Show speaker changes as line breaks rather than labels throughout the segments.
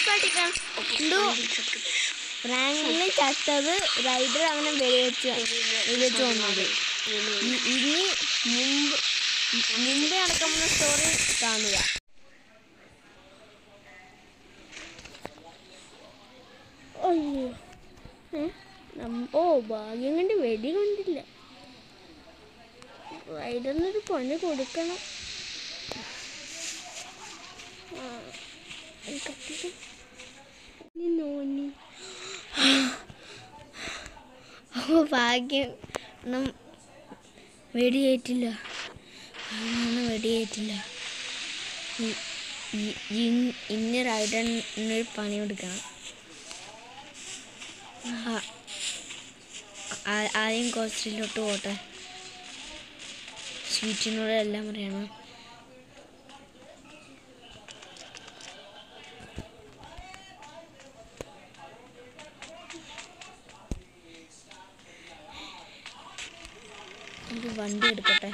കണ്ടു ഫ്രാങ്കിളിനെ ചത്തത് റൈഡർ അവനെ വെടിവെച്ച് വെടിവെച്ച് വന്നത് ഇ- ഇനി മുമ്പ് മുമ്പ് നടക്കുന്ന സ്റ്റോറി കാണുക അയ്യോ ഏ? നം- ഓ ഭാഗ്യം കൊണ്ട് വെടി കൊണ്ടില്ല റൈഡറിനൊരു പണി കൊടുക്കണം ആ, ഈ കത്തിക്ക്. ഇനി നോനി ഓ ഭാഗ്യം നം- വെടിയേറ്റില്ല അങ്ങനെ വെടിയേറ്റില്ല ഇ- ഇ- ഇൻ- ഇനി റൈഡറിനൊരു പണി കൊടുക്കണം ആ, ആ- ആദ്യം കോസ്റ്റലിലോട്ട് പോട്ടെ സ്വീറ്റിനോട് എല്ലാം പറയണം ഒരു വണ്ടി എടുക്കട്ടെ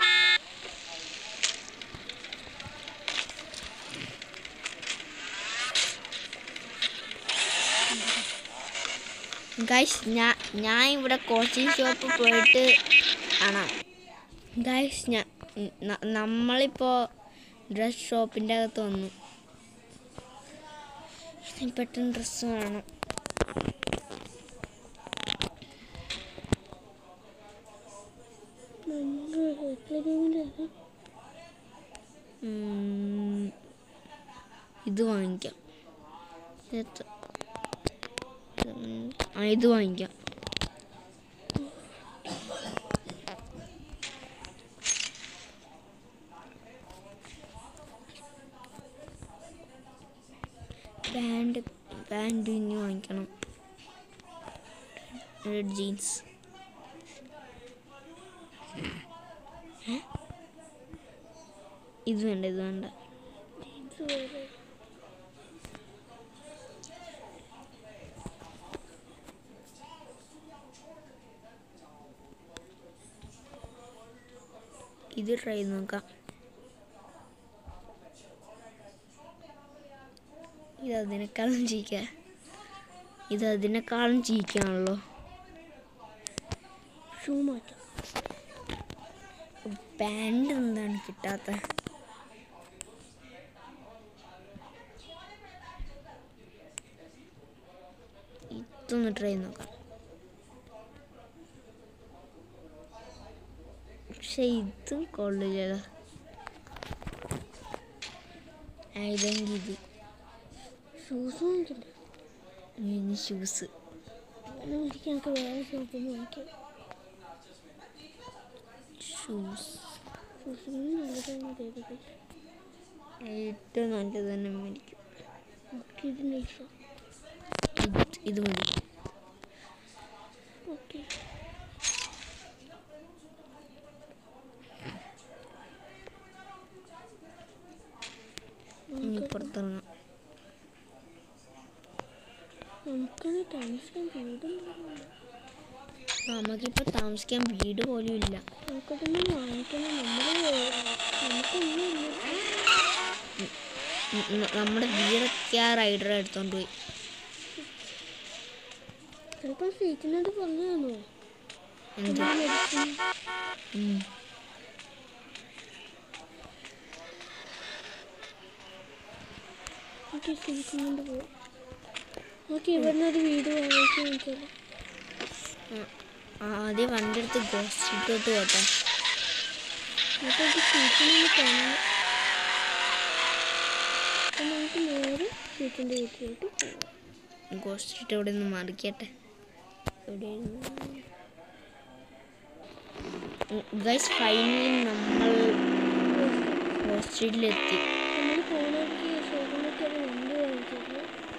ഗൈസ് ഞാൻ ഞാൻ ഇവിടെ കോച്ചിങ് ഷോപ്പ് പോയിട്ട് കാണാം ഗൈസ് ഞാൻ ന- നമ്മളിപ്പോൾ ഡ്രസ് ഷോപ്പിൻ്റെ അകത്ത് വന്നു ഇനി പെട്ടെന്ന് ഡ്രസ്സ് വേണം ഉം, ഇത് വാങ്ങിക്കാം ഇത് ഉം, ആ ഇത് വാങ്ങിക്കാം പാൻറ് പാൻറ് ഇനി വാങ്ങിക്കണം റെഡ് ജീൻസ് ഇത് വേണ്ട ഇത് വേണ്ട ഇത് ട്രൈ ചെയ്ത് നോക്കാം ഇത് അതിനേക്കാളും ചീക്ക ഇത് അതിനേക്കാളും ചീക്കാണല്ലോ ഷൂ മാറ്റാം പാൻറ് എന്താണ് കിട്ടാത്ത ഇതൊന്ന് ട്രൈ ചെയ്ത് നോക്കാം പക്ഷെ ഇതും കൊള്ളില്ലല്ലോ ഇതെങ്കിൽ ഇത്
ഷൂസ് വാങ്ങിക്കണ്ടേ
ഇനി ഷൂസ്
അങ്ങനെ മേടിക്കാൻ നമുക്ക് വേറെ ഷോപ്പിൽ നിന്ന് വാങ്ങിക്കാം
ഷൂസ്
ഷൂസിന് നല്ലതാണ് ചെയ്തത്
ഏറ്റവും നല്ലത് തന്നെ മേടിക്കും
ഓക്കെ ഇത് നൈസാ
ഇത് ഇത് മതി
ഓക്കെ
ഇനി പുറത്തിറങ്ങാം
നമുക്കത് താമസിക്കാൻ വീടുണ്ടല്ലോ
നമുക്കിപ്പോൾ താമസിക്കാൻ വീട് പോലും ഇല്ല
നമുക്കതൊന്നും വാങ്ങിക്കണം നമ്മൾ നമുക്കൊന്നുമില്ല
ഉം, ഉം, നമ്മുടെ വീടൊക്കെ ആ റൈഡർ എടുത്തോണ്ട് പോയി
ചിലപ്പോൾ സീറ്റിനോട് പറഞ്ഞു തന്നോ
എന്ത്
മെഡിസിൻ
ഉം.
ഓക്കെ സീറ്റിനോട് പോവാം ഓക്കെ ഇവിടുന്ന് ഒരു വീട് വാങ്ങിക്കാൻ നോക്കിയാലോ
ആ, ആദ്യം വണ്ടി എടുത്ത് ഗോസ്റ്റിലോട്ട് പോട്ടെ
എന്നിട്ട് നമുക്ക് സീറ്റിനൊന്ന് കാണണം അപ്പം നമുക്ക് നേരെ സീറ്റിൻ്റെ വീട്ടിലോട്ട് പോവാം
ഗോസ്റ്റിട്ട് ഇവിടെ നിന്ന് മറിക്കട്ടെ ഗൈസ് ഫൈനലി നമ്മൾ ഗോസ്റ്റിലെത്തി
നമ്മൾ ഫോണിലേക്ക് ഷോപ്പിലേക്ക് ഒരു വണ്ടി വാങ്ങിച്ചത്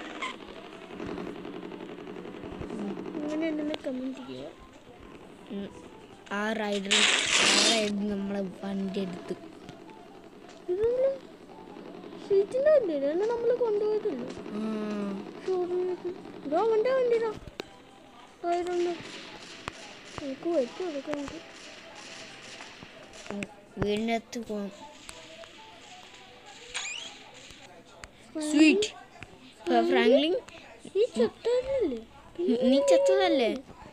അങ്ങനെ ഉണ്ടെന്ന് കമൻറ്റ് ചെയ്യുക
ഉം, ആ റൈഡർ ആ റൈഡർ നമ്മളെ വണ്ടി എടുത്ത്
ഇതൊന്നും സീറ്റിൻ്റെ വണ്ടി ഇതാണ് നമ്മൾ കൊണ്ടുപോയതല്ലോ
ആ,
ഷോറൂമിലേക്ക് ഇതോ അവൻ്റെ വണ്ടിയിടാം ആയതുകൊണ്ട് നമുക്ക് വെച്ച് കൊടുക്കാം നമുക്ക്
ഉം, വീടിൻ്റെ അകത്ത് പോകാം സ്വീറ്റ് ഫ്ര- ഫ്രാങ്ക്ലിൻ
നീ ചത്തല്ലേ
നീ ചത്തതല്ലേ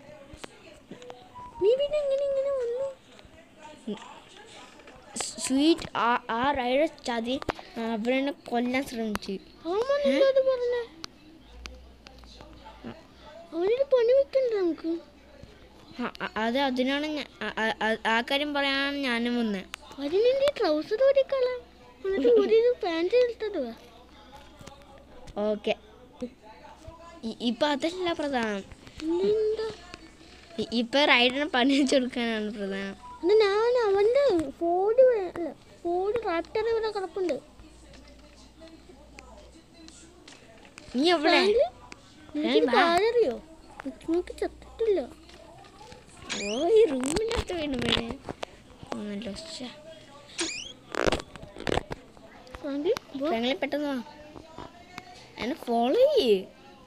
നീ പിന്നെ എങ്ങനെ ഇങ്ങനെ വന്നു
സ്വീറ്റ് ആ ആ റൈഡർ ചതി അവരെന്നെ കൊല്ലാൻ ശ്രമിച്ചു
അവൻ അത് പറഞ്ഞേ അവനൊരു പണി വെക്കണ്ട നമുക്ക്
ആ, ആ, അത് അതിനാണ് ഞാൻ ആ- ആ- ആ- ആ കാര്യം പറയാനാണ് ഞാനും വന്നത്
അതിനെന്റെ ട്രൗസർ ഊരിക്കളാം എന്നിട്ട് ഒരു പാൻറ് എടുത്തത്
ഓക്കെ ഇപ്പം അതല്ല പ്രധാനം
എന്താ
ഇ- ഇപ്പൊ റൈഡറിന് പണി വെച്ച് കൊടുക്കാനാണ് പ്രധാനം
എന്നാ ഞാൻ അവന്റെ ഫോഡ് അല്ല ഫോഡ് റാപ്റ്റർ ഇവിടെ കിടപ്പുണ്ട്
നീ എവിടെ
ഫ്രാങ്ക്ലിൻ, നിനക്ക്
വാ.
കാലറിയോ നിനക്ക് ചത്തിട്ടില്ല
ഓ ഈ റൂമിൻ്റെ അകത്ത് വീണ്ടും വീണേ ഒന്നല്ലോ
ഫ്രാങ്ക്ലിൻ, വാ.
ഞങ്ങളെ പെട്ടെന്ന് വാ എന്നെ ഫോളോ ചെയ്യ്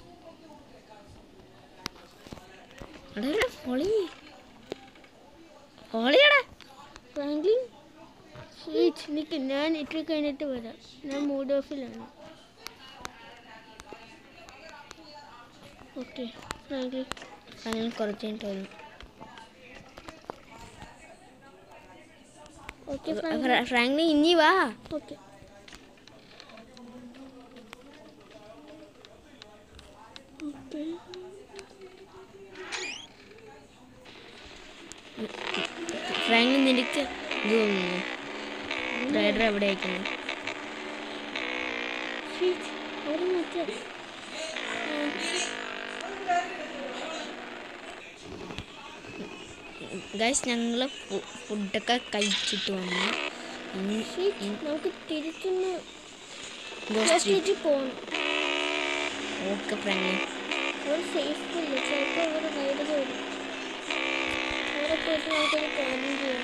അവിടെ ഫോളോ ചെയ്യ് ഫോളോ ചെയ്യടാ
ഫ്രാങ്ക്ലിൻ സ്വീറ്റ് നിക്ക് ഞാൻ ഇട്ട് കഴിഞ്ഞിട്ട് വരാം ഞാൻ മൂഡ് ഓഫിലാണ് ഓക്കെ ഫ്രാങ്ക്ലിൻ
അങ്ങനെ കുറച്ച് കഴിഞ്ഞിട്ട് വരും
ഓക്കെ ഫ്രാങ്ക്ലിൻ
ഫ്രാങ്ക്ലി ഇനി വാ
ഓക്കെ ഓക്കെ
ഫ്രാങ്ക്ലി നിനക്ക് ഇത് തോന്നുന്നു റൈഡർ എവിടെ അയക്കുന്നു
സ്വീറ്റ് അവിടെ മറ്റേ
ഗൈസ് ഞങ്ങൾ ഫുഡൊക്കെ കഴിച്ചിട്ട് വന്നു ഇനി
സ്വീറ്റ് നമുക്ക് തിരിച്ചൊന്ന്
ഗോസ്റ്റ്
ഹോസ്റ്റേജിൽ പോകണം
ഓക്കെ ഫ്രാങ്ക്ലി
അവിടെ സേഫ് ഇല്ല ചിലപ്പോൾ അവിടെ റൈഡ് വരും അവിടെ പോയിട്ട് നമുക്കൊരു കാര്യം ചെയ്യാം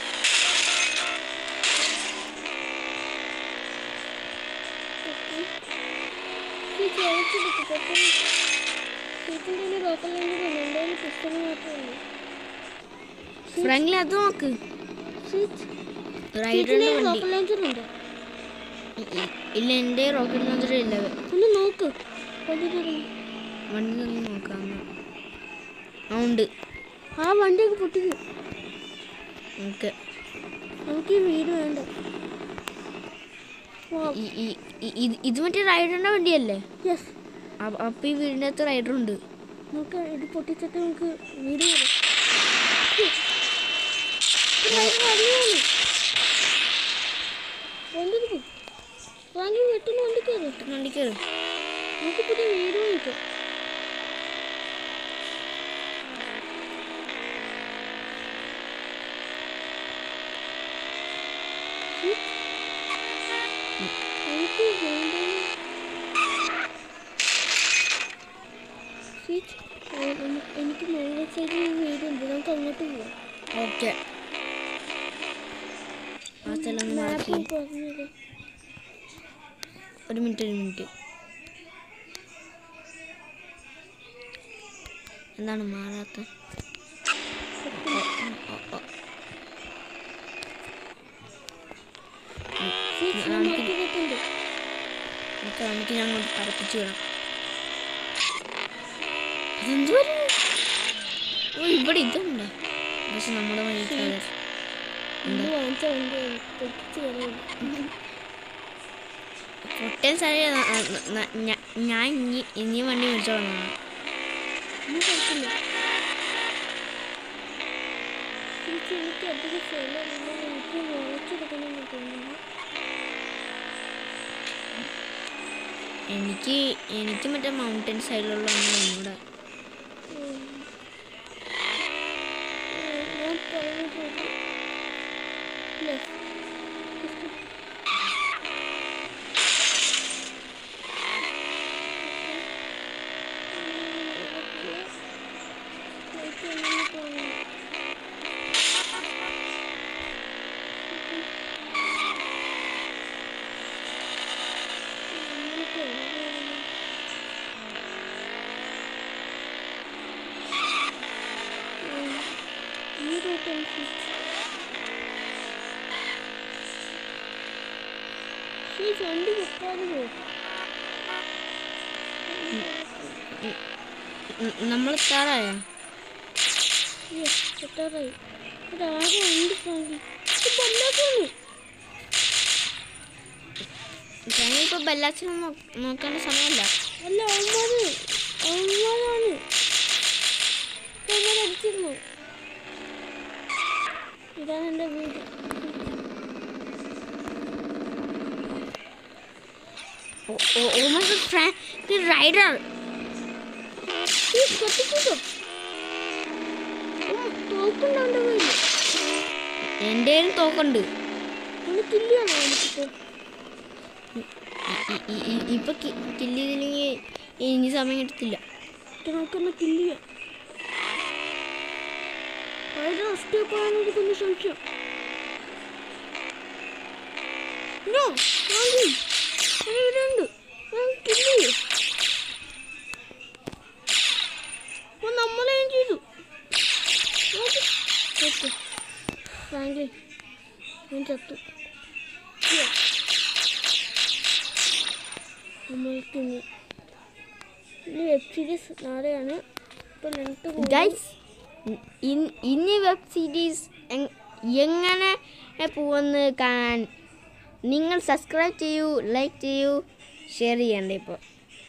ചേച്ചിട്ട് പെട്ടെന്ന് ചേച്ചിൻ്റെ ലോക്കൽ ലാംഗ്വേജ് ഉണ്ട് എൻ്റെ കയ്യിൽ പുസ്തകം മാത്രമേ ഉള്ളൂ
ഫ്രാങ്ക്ലി അത് നോക്ക്
ചേച്ചി
റൈഡറിന്റെ വണ്ടി
ലോക്കൽ ലാംഗ്വേജ് ഉണ്ട്
ഇ- ഇ- ഇല്ല എൻ്റെ റോക്കറ്റ് ലോഞ്ചർ ഇല്ല
ഒന്ന് നോക്ക് വണ്ടി തുടങ്ങി
വണ്ടി ഒന്ന് നോക്കാം ആ ഉണ്ട്
ആ വണ്ടിയൊക്കെ പൊട്ടിക്കും
ഓക്കെ
നമുക്ക് ഈ വീട് വേണ്ട
ഈ- ഈ- ഈ- ഇത് ഇത് മറ്റേ റൈഡറിന്റെ വണ്ടിയല്ലേ
യെസ്
അ- അപ്പൊ ഈ വീടിൻ്റെ അകത്ത് റൈഡർ ഉണ്ട്
നമുക്ക് ഇത് പൊട്ടിച്ചിട്ട് നമുക്ക് വീട് വരാം വണ്ടി വാങ്ങി വീട്ടിൽ വണ്ടി കയറി
വണ്ടി കയറും
നമുക്ക് പുതിയ വീട് വാങ്ങിക്കാം എനിക്ക് വേണ്ടത് സ്വീറ്റ് എനിക്ക് മുകളിൽ സൈഡിൽ ഒരു വീടുണ്ട് നമുക്ക് അങ്ങോട്ട് പോവാം
ഓക്കെ ആ സ്ഥലം ഒന്ന് മാറ്റി
മാപ്പ് പറഞ്ഞത്
ഒരു മിനിറ്റ് ഒരു മിനിറ്റ് എന്താണ് മാറാത്ത
സ്വീറ്റ് ഞാൻ മാറ്റി വെക്കുന്നുണ്ട്
നമുക്ക് നമുക്ക് ഞാൻ അങ്ങോട്ട് പറപ്പിച്ചു വിടാം അതെന്തുവാ ഓ ഇവിടെ ഇതുണ്ട് പക്ഷെ നമ്മുടെ വഴി
ഇന്ന് വാങ്ങിച്ച വണ്ടിയാണ് പൊട്ടിച്ച് കളയുന്നു
പൊട്ടൻ സാരി ഞാൻ ഇനി ഇനി വണ്ടി മേടിച്ചോളാം
ഒന്നും കുഴപ്പമില്ല എനിക്ക് എനിക്ക് അധികം സ്ഥലമില്ല എനിക്ക് വാങ്ങിച്ചെടുക്കണമെന്ന് തോന്നുന്നു
എനിക്ക് എനിക്ക് മറ്റേ മൗണ്ടൻ സൈഡിലുള്ള ഒന്നുകൂടെ
ഉം. ഉം, ഞാൻ പറഞ്ഞത് ലെഫ്റ്റ് വണ്ടി വെക്കാതെ പോകും
നമ്മൾ സ്റ്റാറായ
എത്താറായി ഇതാകെ ഉണ്ട് ഫ്രാങ്കി ഇത് ബല്ലാക്കാണ്
ഇപ്പൊ ബെല്ലാച്ചിനെ നോക്കേണ്ട സമയമല്ല
അല്ല അവന്മാര് അവന്മാരാണ് അവന്മാർ അടിച്ചിരുന്നു ഇതാണ് എൻ്റെ വീട്
റൈഡർ
ഈ കത്തിക്കൂട്ടോ തോക്കുണ്ട് അവൻ്റെ കയ്യിൽ
എൻ്റെ കയ്യിൽ തോക്കുണ്ട്
അവന് കില്ലിയാണോ എനിക്കിപ്പോൾ
ഇ- ഇ- ഇ- ഇപ്പൊ കില്ല് ചെയ്തില്ലെങ്കിൽ ഇനി സമയം കിട്ടത്തില്ല
ഇത് നമുക്കെന്നാ കില്ലിയ അതിന് നഷ്ടപ്പോയാൽ എനിക്കൊന്ന് സംശയം നോ ഫ്രാങ്കി ഇവിടെയുണ്ട് ഞാൻ കില്ല് ചെയ്യും അപ്പോൾ നമ്മളെയും ചെയ്തു നോക്ക്. ഓക്കെ ഫ്രാങ്ക്ലി ഞാൻ ചത്തു Yeah. നമ്മൾക്ക് ഇനി ഈ വെബ് സീരീസ് നാളെയാണ് ഇപ്പോൾ ലെങ്ത്
ഗൈസ് ഇനി വെബ് സീരീസ് എങ്ങനെ പോകുമെന്ന് കാണാൻ നിങ്ങൾ സബ്സ്ക്രൈബ് ചെയ്യൂ ലൈക്ക് ചെയ്യൂ ഷെയർ ചെയ്യണ്ടേ ഇപ്പോൾ